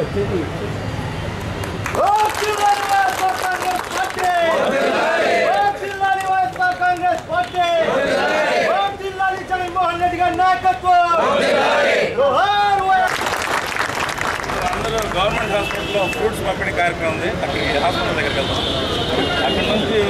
జిల్లాని YSR Congress party జిల్లాని YSR Congress party జిల్లాని జగన్మోహన్ రెడ్డి గారి నాయకత్వం జోహార్ వైఎస్ అందరూ గవర్నమెంట్ హాస్పిటల్లో ఫ్రూట్స్ పంపిణీ కార్యక్రమం ఉంది అక్కడికి హాస్పిటల్ దగ్గరికి వెళ్తాం అక్కడ నుంచి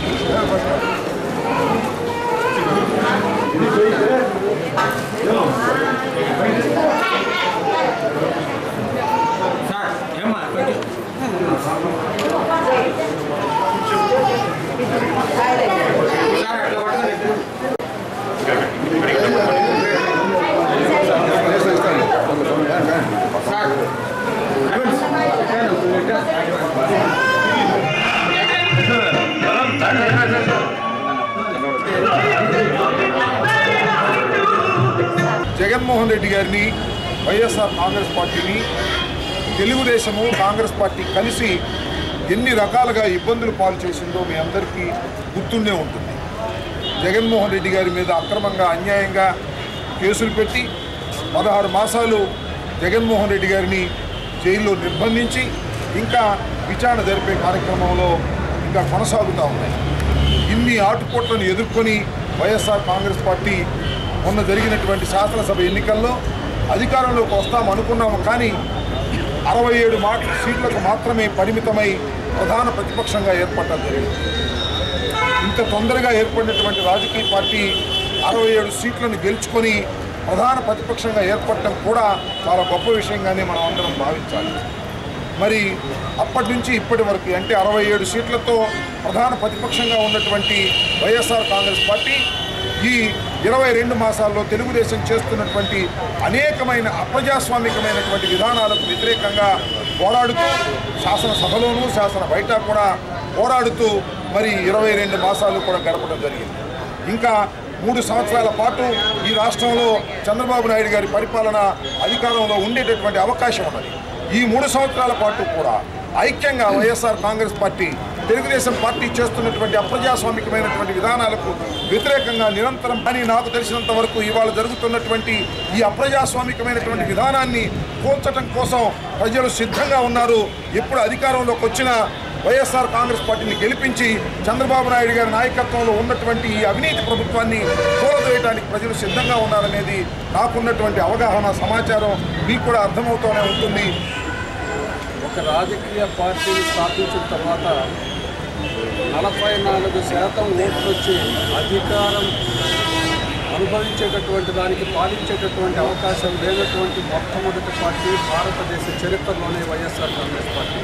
జగన్మోహన్ రెడ్డి గారిని వైఎస్ఆర్ కాంగ్రెస్ పార్టీని తెలుగుదేశము కాంగ్రెస్ పార్టీ కలిసి ఎన్ని రకాలుగా ఇబ్బందులు పాలు చేసిందో మీ అందరికీ గుర్తుండే ఉంటుంది జగన్మోహన్ రెడ్డి గారి మీద అక్రమంగా అన్యాయంగా కేసులు పెట్టి పదహారు మాసాలు జగన్మోహన్ రెడ్డి గారిని జైల్లో నిర్బంధించి ఇంకా విచారణ జరిపే కార్యక్రమంలో ఇంకా కొనసాగుతూ ఉన్నాయి ఇన్ని ఆటుపోట్లను ఎదుర్కొని వైఎస్ఆర్ కాంగ్రెస్ పార్టీ మొన్న జరిగినటువంటి శాసనసభ ఎన్నికల్లో అధికారంలోకి వస్తాం అనుకున్నాము కానీ అరవై ఏడు మా సీట్లకు మాత్రమే పరిమితమై ప్రధాన ప్రతిపక్షంగా ఏర్పడటం జరిగింది ఇంత తొందరగా ఏర్పడినటువంటి రాజకీయ పార్టీ అరవై ఏడు సీట్లను గెలుచుకొని ప్రధాన ప్రతిపక్షంగా ఏర్పడటం కూడా చాలా గొప్ప విషయంగానే మనం అందరం భావించాలి మరి అప్పటి నుంచి ఇప్పటి వరకు అంటే అరవై ఏడు సీట్లతో ప్రధాన ప్రతిపక్షంగా ఉన్నటువంటి వైఎస్ఆర్ కాంగ్రెస్ పార్టీ ఈ ఇరవై రెండు మాసాల్లో తెలుగుదేశం చేస్తున్నటువంటి అనేకమైన అప్రజాస్వామికమైనటువంటి విధానాలకు వ్యతిరేకంగా పోరాడుతూ శాసనసభలోనూ శాసన బయట కూడా పోరాడుతూ మరి ఇరవై రెండు మాసాలు కూడా గడపడం జరిగింది ఇంకా మూడు సంవత్సరాల పాటు ఈ రాష్ట్రంలో చంద్రబాబు నాయుడు గారి పరిపాలన అధికారంలో ఉండేటటువంటి అవకాశం ఉన్నది ఈ మూడు సంవత్సరాల పాటు కూడా ఐక్యంగా YSR Congress party Telugu Desam party చేస్తున్నటువంటి అప్రజాస్వామికమైనటువంటి విధానాలకు వ్యతిరేకంగా నిరంతరం కానీ నాకు తెలిసినంత వరకు ఇవాళ జరుగుతున్నటువంటి ఈ అప్రజాస్వామికమైనటువంటి విధానాన్ని కూల్చటం కోసం ప్రజలు సిద్ధంగా ఉన్నారు ఎప్పుడు అధికారంలోకి వచ్చినా వైఎస్ఆర్ కాంగ్రెస్ పార్టీని గెలిపించి చంద్రబాబు నాయుడు గారి నాయకత్వంలో ఉన్నటువంటి ఈ అవినీతి ప్రభుత్వాన్ని కూలదోయడానికి ప్రజలు సిద్ధంగా ఉన్నారనేది నాకున్నటువంటి అవగాహన సమాచారం మీకు కూడా అర్థమవుతూనే ఉంటుంది ఒక రాజకీయ పార్టీని స్థాపించిన తర్వాత నలభై నాలుగు శాతం ఓట్లు వచ్చి అధికారం అనుభవించేటటువంటి దానికి పాలించేటటువంటి అవకాశం లేనటువంటి మొట్టమొదటి పార్టీ భారతదేశ చరిత్రలోనే వైఎస్ఆర్ కాంగ్రెస్ పార్టీ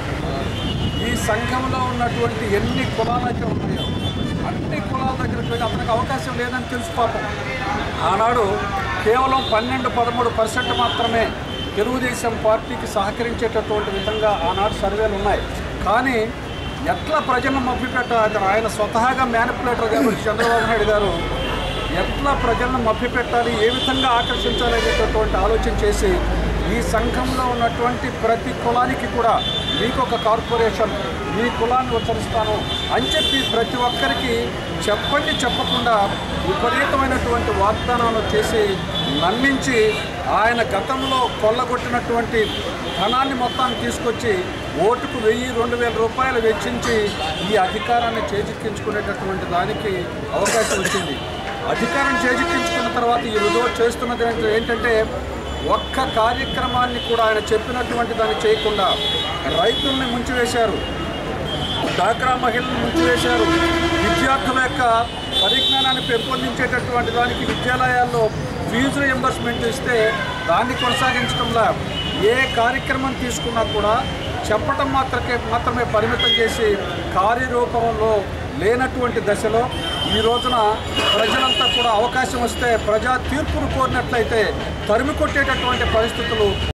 ఈ సంఘంలో ఉన్నటువంటి ఎన్ని కులాలైతే ఉన్నాయో అన్ని కులాల దగ్గరికి వెళ్ళి అతనికి అవకాశం లేదని తెలుసు పాపం ఆనాడు కేవలం పన్నెండు పదమూడు పర్సెంట్ మాత్రమే తెలుగుదేశం పార్టీకి సహకరించేటటువంటి విధంగా ఆనాడు సర్వేలు ఉన్నాయి కానీ ఎట్లా ప్రజలను మభ్యపెట్టాలి ఆయన స్వతహాగా మ్యానిపులేటర్ కాబట్టి చంద్రబాబు నాయుడు గారు ఎట్లా ప్రజలను మభ్యపెట్టాలి ఏ విధంగా ఆకర్షించాలి అనేటటువంటి ఆలోచన చేసి ఈ సంఘంలో ఉన్నటువంటి ప్రతి కులానికి కూడా మీకు ఒక కార్పొరేషన్ మీ కులాన్ని ఉచ్చరిస్తాను అని చెప్పి ప్రతి ఒక్కరికి చెప్పండి చెప్పకుండా విపరీతమైనటువంటి వాగ్దానాలు చేసి నమ్మించి ఆయన గతంలో కొల్లగొట్టినటువంటి ధనాన్ని మొత్తాన్ని తీసుకొచ్చి ఓటుకు వెయ్యి రెండు వేల రూపాయలు వెచ్చించి ఈ అధికారాన్ని చేజిక్కించుకునేటటువంటి దానికి అవకాశం వచ్చింది అధికారం చేజిక్కించుకున్న తర్వాత ఈ రుజువు చేస్తున్నది ఏంట- ఏంటంటే ఒక్క కార్యక్రమాన్ని కూడా ఆయన చెప్పినటువంటి దాన్ని చేయకుండా రైతుల్ని ముంచివేశారు డాక్రా మహిళలను ముంచివేశారు విద్యార్థుల యొక్క పరిజ్ఞానాన్ని పెంపొందించేటటువంటి దానికి విద్యాలయాల్లో ఫీజు రియంబర్స్మెంట్ ఇస్తే దాన్ని కొనసాగించడంలా ఏ కార్యక్రమం తీసుకున్నా కూడా చెప్పటం మాత్రమే మాత్రమే పరిమితం చేసి కార్యరూపంలో లేనటువంటి దశలో ఈ రోజున ప్రజలంతా కూడా అవకాశం వస్తే ప్రజా తీర్పును కోరినట్లయితే తరిమి కొట్టేటటువంటి పరిస్థితులు